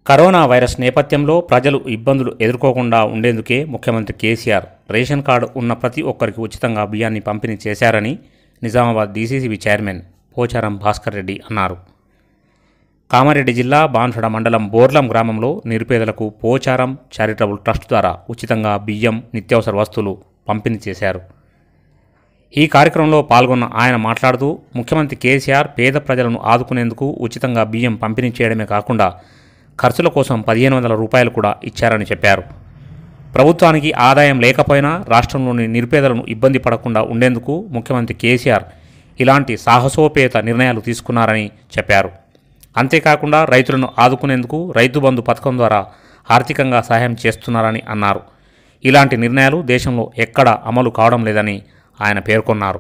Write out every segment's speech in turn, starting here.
corona virus నేపథ్యంలో ప్రజలు ఇబ్బందులు ఎదుర్కోకుండా ఉండేందుకే ముఖ్యమంత్రి కేసీఆర్ రేషన్ కార్డు ఉన్న ప్రతి ఒక్కరికి ఉచితంగా బియ్యాన్ని పంపిణీ చేశారని నిజామాబాద్ డీసీసీబీ చైర్మన్ పోచారం భాస్కర్ రెడ్డి అన్నారు కామారెడ్డి జిల్లా బాన్సడ మండలం బోర్లం గ్రామంలో నిరుపేదలకు పోచారం చారిటబుల్ ట్రస్ట్ ద్వారా ఉచితంగా బియ్యం నిత్యావసర వస్తువులు పంపిణీ చేశారు ఈ కార్యక్రమంలో పాల్గొన్న ఆయన మాట్లాడుతూ ముఖ్యమంత్రి కేసీఆర్ పేద ప్రజలను ఆదుకునేందుకు ఉచితంగా బియ్యం పంపిణీ చేయడమే కాకుండా ఖర్చుల కోసం పదిహేను వందల రూపాయలు కూడా ఇచ్చారని చెప్పారు ప్రభుత్వానికి ఆదాయం లేకపోయినా రాష్ట్రంలోని నిరుపేదలను ఇబ్బంది పడకుండా ఉండేందుకు ముఖ్యమంత్రి కేసీఆర్ ఇలాంటి సాహసోపేత నిర్ణయాలు తీసుకున్నారని చెప్పారు అంతేకాకుండా రైతులను ఆదుకునేందుకు రైతు బంధు పథకం ద్వారా ఆర్థికంగా సహాయం చేస్తున్నారని అన్నారు ఇలాంటి నిర్ణయాలు దేశంలో ఎక్కడ అమలు కావడం లేదని ఆయన పేర్కొన్నారు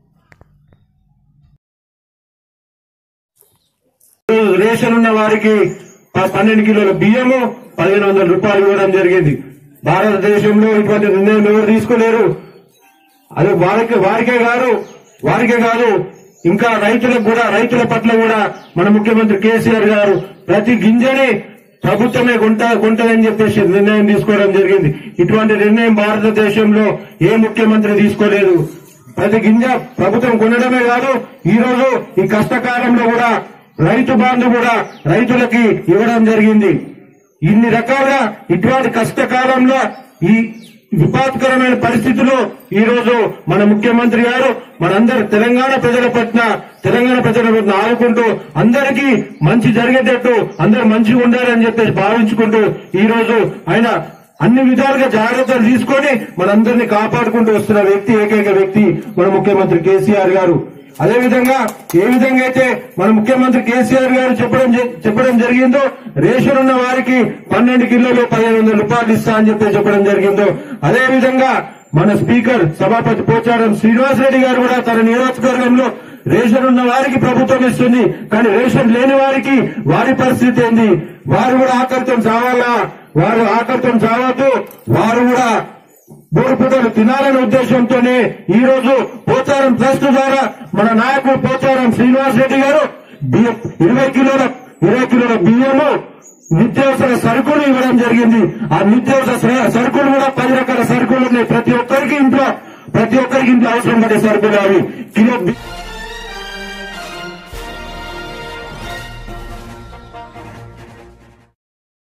రేషన్ ఉన్న వారికి ప- పన్నెండు కిలోల బియ్యము పదిహేను వందల రూపాయలు ఇవ్వడం జరిగింది భారతదేశంలో ఇటువంటి నిర్ణయం ఎవరు తీసుకోలేరు అది వారికి వారికే కాదు వారికే కాదు ఇంకా రైతులకు కూడా రైతుల పట్ల కూడా మన ముఖ్యమంత్రి కేసీఆర్ గారు ప్రతి గింజని ప్రభుత్వమే కొంట కొంటదని చెప్పేసి నిర్ణయం తీసుకోవడం జరిగింది ఇటువంటి నిర్ణయం భారతదేశంలో ఏ ముఖ్యమంత్రి తీసుకోలేదు ప్రతి గింజ ప్రభుత్వం కొనడమే కాదు ఈ రోజు ఈ కష్టకాలంలో కూడా రైతు బంధు కూడా రైతులకి ఇవ్వడం జరిగింది ఇన్ని రకాలుగా ఇటువంటి కష్టకాలంలో ఈ విపాత్కరమైన పరిస్థితుల్లో ఈ రోజు మన ముఖ్యమంత్రి గారు మనందరి తెలంగాణ ప్రజల పట్ల తెలంగాణ ప్రజల పట్ల ఆదుకుంటూ అందరికీ మంచి జరిగేటట్టు అందరూ మంచిగా ఉండాలని చెప్పేసి భావించుకుంటూ ఈ రోజు ఆయన అన్ని విధాలుగా జాగ్రత్తలు తీసుకొని మనందరినీ కాపాడుకుంటూ వస్తున్న వ్యక్తి ఏకైక వ్యక్తి మన ముఖ్యమంత్రి కేసీఆర్ గారు అదే విధంగా ఏ విధంగా అయితే మన ముఖ్యమంత్రి కేసీఆర్ గారు చెప్పడం జ- చెప్పడం జరిగిందో రేషన్ ఉన్న వారికి పన్నెండు కిలోలు పదిహేను వందల రూపాయలు ఇస్తా అని చెప్పి చెప్పడం జరిగిందో అదే విధంగా మన స్పీకర్ సభాపతి పోచారం శ్రీనివాసరెడ్డి గారు కూడా తన నియోజకవర్గంలో రేషన్ ఉన్న వారికి ప్రభుత్వం ఇస్తుంది కానీ రేషన్ లేని వారికి వారి పరిస్థితి ఏంది వారు కూడా ఆకలితో చావాలా వారు ఆకలితో చావద్దు వారు కూడా మూడు పూటలు తినాలనే ఉద్దేశంతోనే ఈ రోజు పోచారం ట్రస్ట్ ద్వారా మన నాయకుడు పోచారం శ్రీనివాస్ రెడ్డి గారు బియ్యం ఇరవై కిలోల ఇరవై కిలోల బియ్యము నిత్యావసర సరుకులు ఇవ్వడం జరిగింది ఆ నిత్యావసర స- సరుకులు కూడా పది రకాల సరుకులు ఉన్నాయి ప్రతి ఒక్కరికి ఇంట్లో ప్రతి ఒక్కరికి ఇంట్లో అవసరం పడే సరుకులు అవి కిలో బి-